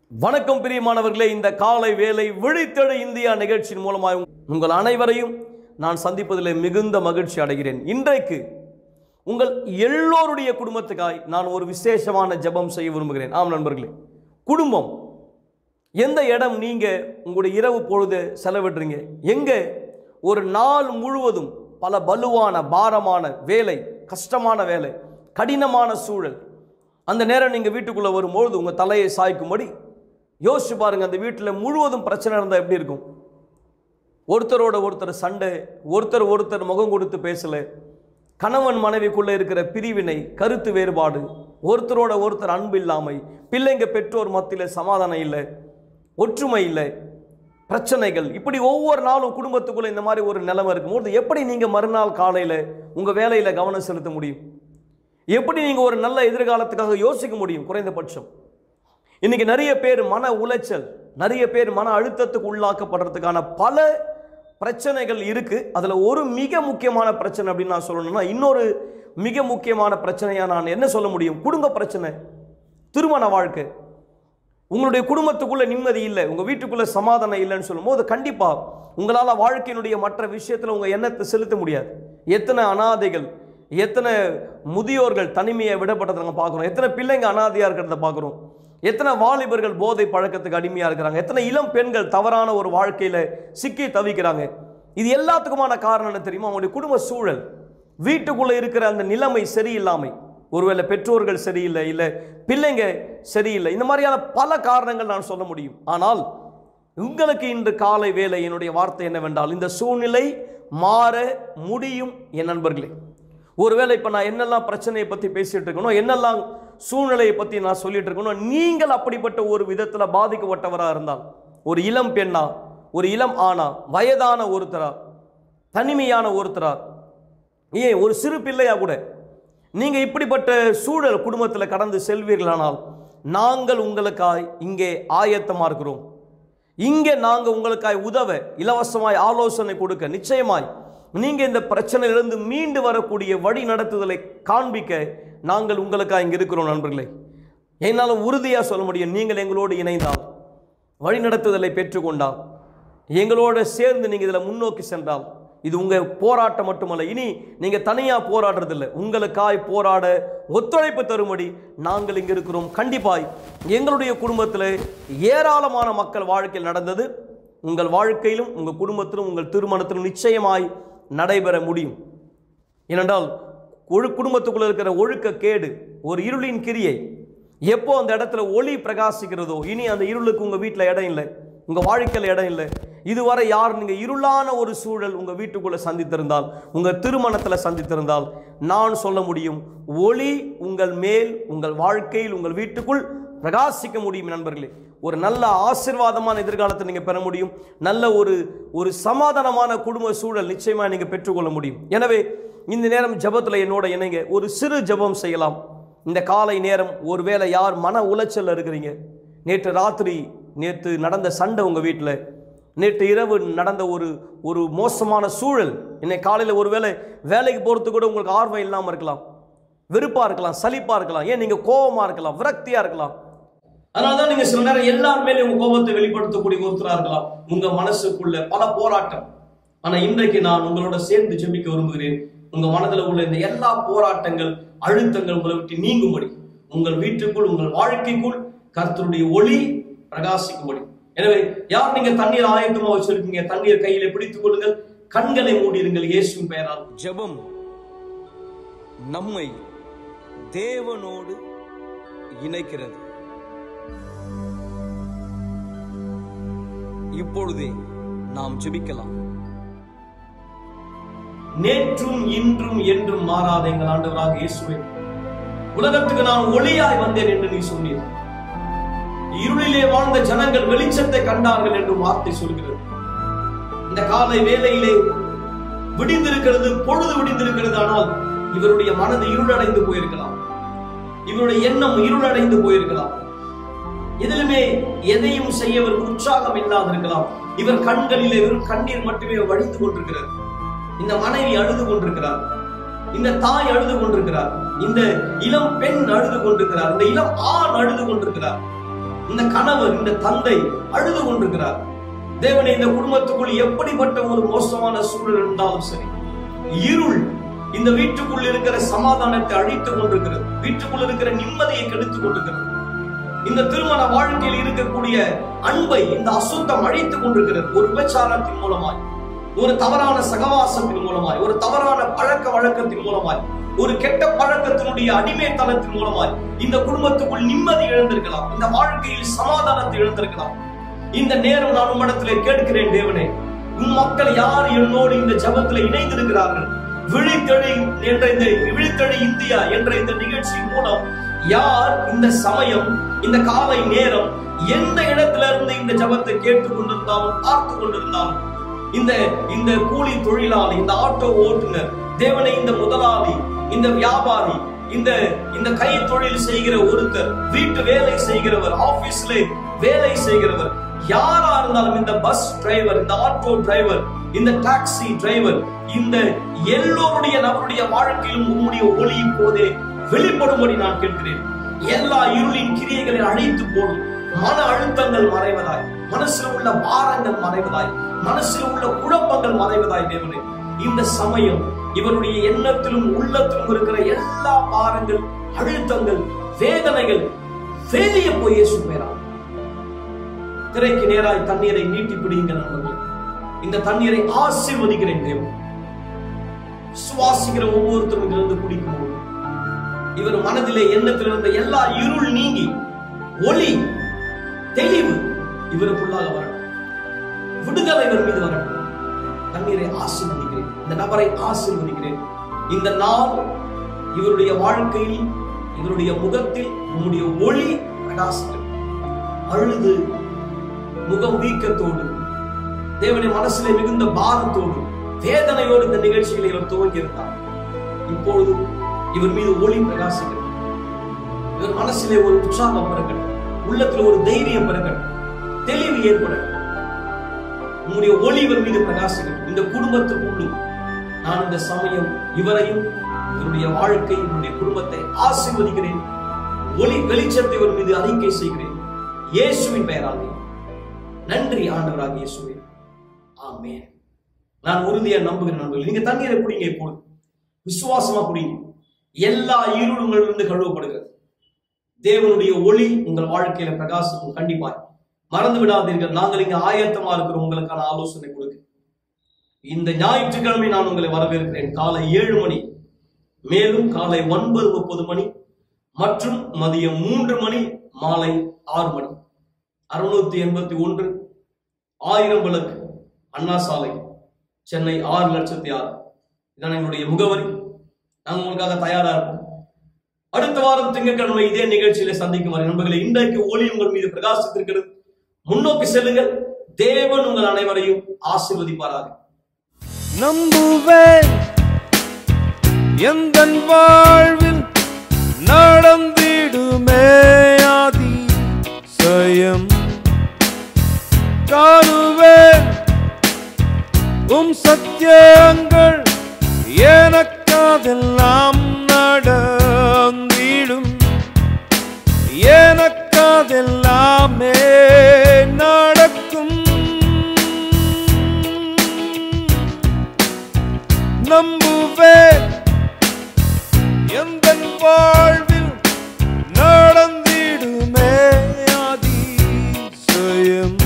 வணக்கம் பிரியமானவர்களே இந்த காலை வேலை விழித்தெழு இந்தியா நிகழ்ச்சியின் மூலமாக உங்கள் அனைவரையும் நான் சந்திப்பதில் மிகுந்த மகிழ்ச்சி அடைகிறேன் இன்றைக்கு உங்கள் எல்லோருடைய குடும்பத்துக்காய் நான் ஒரு விசேஷமான ஜெபம் செய்ய விரும்புகிறேன் ஆம் நண்பர்களே குடும்பம் எந்த இடம் நீங்க உங்களுடைய இரவு பொழுது செலவிடுறீங்க எங்க ஒரு நாள் முழுவதும் பல பலுவான பாரமான வேலை கஷ்டமான வேலை கடினமான சூழல் அந்த நேரம் நீங்க வீட்டுக்குள்ள வரும்பொழுது உங்க தலையை சாய்க்கும்படி யோசிச்சு பாருங்க அந்த வீட்டில் முழுவதும் பிரச்சனை இருந்தால் எப்படி இருக்கும் ஒருத்தரோட ஒருத்தர் சண்டை ஒருத்தர் ஒருத்தர் முகம் கொடுத்து பேசல கணவன் மனைவிக்குள்ள இருக்கிற பிரிவினை கருத்து வேறுபாடு ஒருத்தரோட ஒருத்தர் அன்பு இல்லாமை பிள்ளைங்க பெற்றோர் மத்தியில் சமாதானம் இல்லை ஒற்றுமை இல்லை பிரச்சனைகள் இப்படி ஒவ்வொரு நாளும் குடும்பத்துக்குள்ள இந்த மாதிரி ஒரு நிலைமை இருக்கும்போது எப்படி நீங்க மறுநாள் காலையில உங்க வேலையில கவனம் செலுத்த முடியும் எப்படி நீங்க ஒரு நல்ல எதிர்காலத்துக்காக யோசிக்க முடியும் குறைந்தபட்சம் இன்னைக்கு நிறைய பேர் மன உளைச்சல் நிறைய பேர் மன அழுத்தத்துக்கு உள்ளாக்கப்படுறதுக்கான பல பிரச்சனைகள் இருக்கு அதுல ஒரு மிக முக்கியமான பிரச்சனை அப்படின்னு நான் சொல்லணும்னா இன்னொரு மிக முக்கியமான பிரச்சனையா நான் என்ன சொல்ல முடியும் குடும்ப பிரச்சனை திருமண வாழ்க்கை உங்களுடைய குடும்பத்துக்குள்ள நிம்மதி இல்லை உங்க வீட்டுக்குள்ள சமாதானம் இல்லைன்னு சொல்லும்போது கண்டிப்பா உங்களால வாழ்க்கையினுடைய மற்ற விஷயத்துல உங்க எண்ணத்தை செலுத்த முடியாது எத்தனை அனாதைகள் எத்தனை முதியோர்கள் தனிமையை விடப்பட்டதை நாங்கள் பார்க்குறோம் எத்தனை பிள்ளைங்க அனாதையா இருக்கிறத பார்க்குறோம் எத்தனை வாலிபர்கள் போதை பழக்கத்துக்கு அடிமையா இருக்கிறாங்க எத்தனை இளம் பெண்கள் தவறான ஒரு வாழ்க்கையில சிக்கி தவிக்கிறாங்க இது எல்லாத்துக்குமான காரணம் என்ன தெரியுமா அவங்களுடைய குடும்ப சூழல் வீட்டுக்குள்ள இருக்கிற அந்த நிலைமை சரியில்லாமை ஒருவேளை பெற்றோர்கள் சரியில்லை இல்லை பிள்ளைங்க சரியில்லை இந்த மாதிரியான பல காரணங்கள் நான் சொல்ல முடியும் ஆனால் உங்களுக்கு இன்று காலை வேலை என்னுடைய வார்த்தை என்னவென்றால் இந்த சூழ்நிலை மாற முடியும் என் நண்பர்களே ஒருவேளை இப்போ நான் என்னெல்லாம் பிரச்சனையை பற்றி பேசிட்டு இருக்கணும் என்னெல்லாம் சூழ்நிலையை பற்றி நான் சொல்லிட்டு இருக்கணும் நீங்கள் அப்படிப்பட்ட ஒரு விதத்தில் பாதிக்கப்பட்டவராக இருந்தால் ஒரு இளம் பெண்ணா ஒரு இளம் ஆணா வயதான ஒருத்தரா தனிமையான ஒருத்தரா ஏன் ஒரு சிறு பிள்ளையா கூட நீங்க இப்படிப்பட்ட சூழல் குடும்பத்தில் கடந்து செல்வீர்களானால் நாங்கள் உங்களுக்காய் இங்கே ஆயத்தமா இருக்கிறோம் இங்கே நாங்கள் உங்களுக்காய் உதவ இலவசமாய் ஆலோசனை கொடுக்க நிச்சயமாய் நீங்க இந்த பிரச்சனையிலிருந்து மீண்டு வரக்கூடிய வழி நடத்துதலை காண்பிக்க நாங்கள் உங்களுக்காக இங்கே இருக்கிறோம் நண்பர்களே என்னால் உறுதியாக சொல்ல முடியும் நீங்கள் எங்களோடு இணைந்தால் வழி நடத்துதலை பெற்றுக்கொண்டால் எங்களோட சேர்ந்து நீங்கள் இதில் முன்னோக்கி சென்றால் இது உங்கள் போராட்டம் மட்டுமல்ல இனி நீங்கள் தனியாக போராடுறதில்லை உங்களுக்காய் போராட ஒத்துழைப்பு தரும்படி நாங்கள் இங்கே இருக்கிறோம் கண்டிப்பாய் எங்களுடைய குடும்பத்தில் ஏராளமான மக்கள் வாழ்க்கையில் நடந்தது உங்கள் வாழ்க்கையிலும் உங்கள் குடும்பத்திலும் உங்கள் திருமணத்திலும் நிச்சயமாய் நடைபெற முடியும் ஏனென்றால் ஒழு குடும்பத்துக்குள்ள இருக்கிற ஒழுக்க கேடு ஒரு இருளின் கிரியை எப்போ அந்த இடத்துல ஒளி பிரகாசிக்கிறதோ இனி அந்த இருளுக்கு உங்கள் வீட்டில் இடம் இல்லை உங்கள் வாழ்க்கையில் இடம் இல்லை இதுவரை யார் நீங்கள் இருளான ஒரு சூழல் உங்கள் வீட்டுக்குள்ளே சந்தித்திருந்தால் உங்கள் திருமணத்தில் சந்தித்திருந்தால் நான் சொல்ல முடியும் ஒளி உங்கள் மேல் உங்கள் வாழ்க்கையில் உங்கள் வீட்டுக்குள் பிரகாசிக்க முடியும் நண்பர்களே ஒரு நல்ல ஆசிர்வாதமான எதிர்காலத்தை நீங்கள் பெற முடியும் நல்ல ஒரு ஒரு சமாதானமான குடும்ப சூழல் நிச்சயமாக நீங்கள் பெற்றுக்கொள்ள முடியும் எனவே இந்த நேரம் ஜபத்தில் என்னோட இணைங்க ஒரு சிறு ஜபம் செய்யலாம் இந்த காலை நேரம் ஒருவேளை யார் மன உளைச்சல்ல இருக்கிறீங்க நேற்று ராத்திரி நேற்று நடந்த சண்டை உங்கள் வீட்டில் நேற்று இரவு நடந்த ஒரு ஒரு மோசமான சூழல் இன்னைக்கு காலையில் ஒருவேளை வேலைக்கு போகிறதுக்கு கூட உங்களுக்கு ஆர்வம் இல்லாமல் இருக்கலாம் வெறுப்பாக இருக்கலாம் சலிப்பாக இருக்கலாம் ஏன் நீங்கள் கோபமாக இருக்கலாம் விரக்தியாக இருக்கலாம் அதனால தான் நீங்கள் சில நேரம் எல்லார் மேலேயும் உங்கள் கோபத்தை வெளிப்படுத்தக்கூடிய ஒருத்தராக இருக்கலாம் உங்கள் மனசுக்குள்ள பல போராட்டம் ஆனால் இன்றைக்கு நான் உங்களோட சேர்ந்து ஜெபிக்க விரும்புகிறேன் உங்க மனதில் உள்ள இந்த எல்லா போராட்டங்கள் அழுத்தங்கள் உங்களை விட்டு நீங்கும்படி உங்கள் வீட்டுக்குள் உங்கள் வாழ்க்கைக்குள் கர்த்தருடைய ஒளி பிரகாசிக்கும்படி எனவே யார் நீங்க தண்ணீர் ஆயத்தமா வச்சிருக்கீங்க தண்ணீர் கையில பிடித்துக் கொள்ளுங்கள் கண்களை மூடிருங்கள் இயேசுவின் பெயரால் ஜெபம் நம்மை தேவனோடு இணைக்கிறது இப்பொழுதே நாம் ஜெபிக்கலாம் நேற்றும் இன்றும் என்றும் மாறாத எங்கள் ஆண்டவராக இயேசுவே உலகத்துக்கு நான் ஒளியாய் வந்தேன் என்று நீ சொன்னீர் இருளிலே வாழ்ந்த ஜனங்கள் வெளிச்சத்தை கண்டார்கள் என்று வார்த்தை சொல்கிறது இந்த காலை வேலையிலே விடிந்திருக்கிறது பொழுது விடிந்திருக்கிறது ஆனால் இவருடைய மனது இருளடைந்து போயிருக்கலாம் இவருடைய எண்ணம் இருளடைந்து போயிருக்கலாம் எதிலுமே எதையும் செய்ய இவருக்கு உற்சாகம் இல்லாதிருக்கலாம் இவர் கண்களிலே வெறும் கண்ணீர் மட்டுமே வழிந்து கொண்டிருக்கிறது இந்த மனைவி அழுது கொண்டிருக்கிறார் இந்த தாய் அழுது கொண்டிருக்கிறார் இந்த இளம் பெண் அழுது கொண்டிருக்கிறார் இந்த இளம் ஆண் அழுது கொண்டிருக்கிறார் இந்த கணவர் இந்த தந்தை அழுது கொண்டிருக்கிறார் தேவனே இந்த குடும்பத்துக்குள் எப்படிப்பட்ட ஒரு மோசமான சூழல் இருந்தாலும் சரி இருள் இந்த வீட்டுக்குள் இருக்கிற சமாதானத்தை அழித்துக் கொண்டிருக்கிறது வீட்டுக்குள் இருக்கிற நிம்மதியை கெடுத்துக் கொண்டிருக்கிறது இந்த திருமண வாழ்க்கையில் இருக்கக்கூடிய அன்பை இந்த அசுத்தம் அழித்துக் கொண்டிருக்கிறது ஒரு விபச்சாரத்தின் மூலமாய் ஒரு தவறான சகவாசத்தின் மூலமாய் ஒரு தவறான பழக்க வழக்கத்தின் மூலமாய் ஒரு கெட்ட பழக்கத்தினுடைய அடிமைத்தனத்தின் மூலமாய் இந்த குடும்பத்துக்குள் நிம்மதி இழந்திருக்கலாம் இந்த வாழ்க்கையில் சமாதானத்தை இழந்திருக்கலாம் இந்த நேரம் நான் உம்மிடத்திலே கேட்கிறேன் தேவனே உம் மக்கள் யார் என்னோடு இந்த ஜபத்தில் இணைந்திருக்கிறார்கள் விழித்தெழி என்ற இந்த விழித்தெழி இந்தியா என்ற இந்த நிகழ்ச்சி மூலம் யார் இந்த சமயம் இந்த காலை நேரம் எந்த இடத்துல இருந்து இந்த ஜபத்தை கேட்டுக் கொண்டிருந்தாலும் பார்த்து கொண்டிருந்தாலும் இந்த இந்த கூலி தொழிலாளி இந்த ஆட்டோ ஓட்டுநர் தேவனை இந்த முதலாளி இந்த வியாபாரி இந்த இந்த கை தொழில் செய்கிற ஒருத்தர் வீட்டு வேலை செய்கிறவர் ஆபீஸ்ல வேலை செய்கிறவர் யாரா இருந்தாலும் இந்த பஸ் டிரைவர் இந்த ஆட்டோ டிரைவர் இந்த டாக்ஸி டிரைவர் இந்த எல்லோருடைய நபருடைய வாழ்க்கையிலும் உம்முடைய ஒளி இப்போதே வெளிப்படும்படி நான் கேட்கிறேன் எல்லா இருளின் கிரியைகளை அழித்து போடும் மன அழுத்தங்கள் மறைவதாய் மனசில் உள்ள பாரங்கள் மறைவதாய் மனசில் உள்ள குழப்பங்கள் மறைவதாய் தேவனே இந்த சமயம் இவருடைய எண்ணத்திலும் உள்ளத்திலும் இருக்கிற எல்லா பாரங்கள் அழுத்தங்கள் வேதனைகள் வெளியே போய் இயேசு பேரா திரைக்கு நேராய் தண்ணீரை நீட்டி பிடிங்க நண்பர்களே இந்த தண்ணீரை ஆசீர்வதிக்கிறேன் தேவன் சுவாசிக்கிற ஒவ்வொருத்தரும் இதிலிருந்து குடிக்கும் போது இவர் மனதிலே எண்ணத்தில் இருந்த எல்லா இருள் நீங்கி ஒளி தெளிவு இவருக்குள்ளாக வரட்டும் விடுதலை இவர் மீது வரட்டும் தண்ணீரை ஆசீர்வதிக்கிறேன் இந்த நபரை ஆசீர்வதிக்கிறேன் இந்த நாள் இவருடைய வாழ்க்கையில் இவருடைய முகத்தில் உம்முடைய ஒளி பிரகாசிக்கும் அழுது முகம் வீக்கத்தோடு தேவனுடைய மனசிலே மிகுந்த பாரத்தோடு வேதனையோடு இந்த நிகழ்ச்சிகளை இவர் துவங்கி இருந்தார் இப்பொழுது இவர் மீது ஒளி பிரகாசிக்கிறது இவர் மனசிலே ஒரு உற்சாகம் பிறக்கட்டும் உள்ளத்தில் ஒரு தைரியம் பிறக்கட்டும் தெளிவு ஏற்படட்டும் உங்களுடைய ஒளி இவர் மீது பிரகாசிக்கட்டும் இந்த குடும்பத்துக்குள்ளும் நான் இந்த சமயம் இவரையும் இவருடைய வாழ்க்கை இவருடைய குடும்பத்தை ஆசீர்வதிக்கிறேன் ஒளி வெளிச்சத்தை இவர் மீது அறிக்கை செய்கிறேன் இயேசுவின் பெயராலே நன்றி ஆண்டவராக இயேசுவே ஆமென் நான் உறுதியா நம்புகிறேன் நண்பர்களே நீங்க தண்ணீரை குடிங்க இப்பொழுது விசுவாசமா குடிங்க எல்லா இருள் உங்களிலிருந்து கழுவப்படுகிறது தேவனுடைய ஒளி உங்கள் வாழ்க்கையில பிரகாசிக்கும் கண்டிப்பாய் மறந்து விடாதீர்கள் நாங்கள் இங்க ஆயத்தமா இருக்கிறோம் உங்களுக்கான ஆலோசனை கொடுக்க இந்த ஞாயிற்றுக்கிழமை நான் உங்களை வரவேற்கிறேன் காலை ஏழு மணி மேலும் காலை ஒன்பது முப்பது மணி மற்றும் மதியம் மூன்று மணி மாலை ஆறு மணி அறுநூத்தி எண்பத்தி ஒன்று ஆயிரம் விளக்கு அண்ணா சாலை சென்னை ஆறு லட்சத்தி ஆறு இதான் எங்களுடைய முகவரி நாங்கள் உங்களுக்காக தயாரா இருப்போம் அடுத்த வாரம் திங்கட்கிழமை இதே நிகழ்ச்சியில சந்திக்கும் வரை நண்பர்களே இன்றைக்கு ஒளி உங்கள் மீது பிரகாசித்திருக்கிறது முன்னோக்கி செல்லுங்கள் தேவன் உங்கள் அனைவரையும் ஆசீர்வதிப்பாராக நம்புவேன் எந்த வாழ்வில் நடந்திடுமே ஆதி சயம் காணுவேன் உம் சத்தியங்கள் எனக்காதெல்லாம் நடந்திடும் எனக்காதெல்லாமே நடக்கும் நம்புவேன் எந்த வாழ்வில் நடந்திடுமே அதிசயம்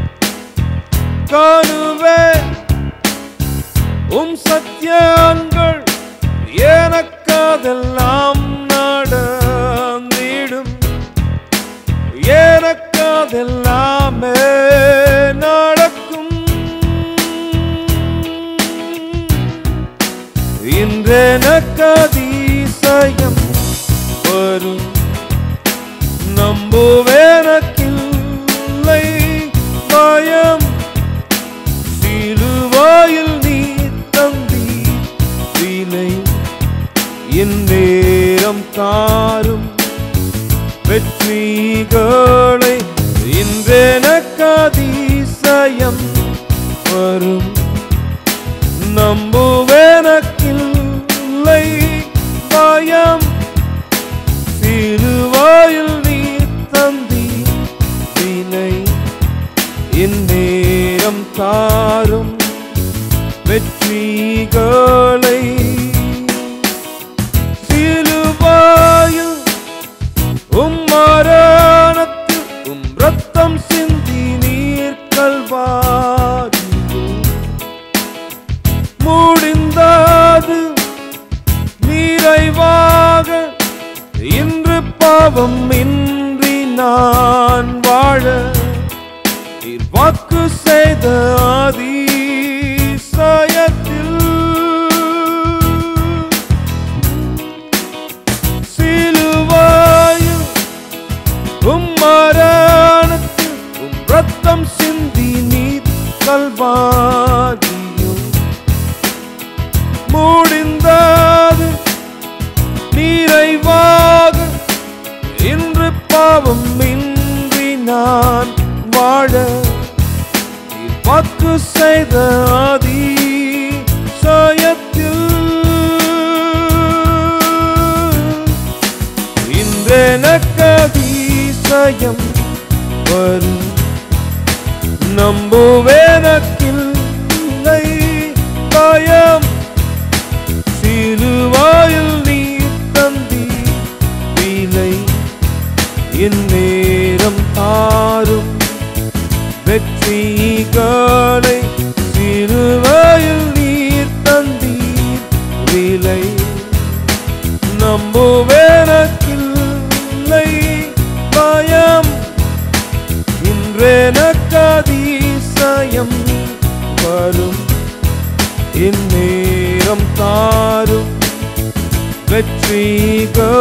காணுவேன் உம் சத்தியங்கள் எனக்காதெல்லாம் நடந்திடும் எனக்காதெல்லாமே நடக்கும் இன்றெனக்கதிசயம் வரும் நம்புவேனக்கில்லை பயம் சிலுவாயில் நீ தந்தி விலை இந்நேரம் காரும் வெற்றிகளை இன்றெனக்கதிசயம் வரும் நம்புவேனக்கில்லை பயம் சிலுவாயில் நீ தந்தி இந்நேரம் தாரும் வெற்றிகளை சிலுவாயில் உம் மரணத்தில் உம் ரத்தம் சிந்தி நீர் கல்வாரியில் முடிந்தது நிறைவாக இன்று பாவம் இன்றி நான் வாழ நீர் வாக்கு செய்த அதிசயத்தில் சிலுவாயில் உம் மரணத்தில் உம் ரத்தம் சிந்தி நீர் கல்வாதியும் முடிந்தது நிறைவாக இன்று பாவம் இன்றி நான் வாழ நீர் வாக்கு செய்த ஆதி இன்றெனக்கு அதிசயம் வரும் நம்புவேனக்கில்லை பயம் சிலுவாயில் நீ தந்தி விலை இந்நேரம் தாரும் வெற்றிகளை சிலுவாயில் நீர் தந்தீர் விலை நம்புவேனக்கில்லை பயம் இன்றெனக்கு அதிசயம் வரும் இந்நேரம் தாரும் வெற்றிகள்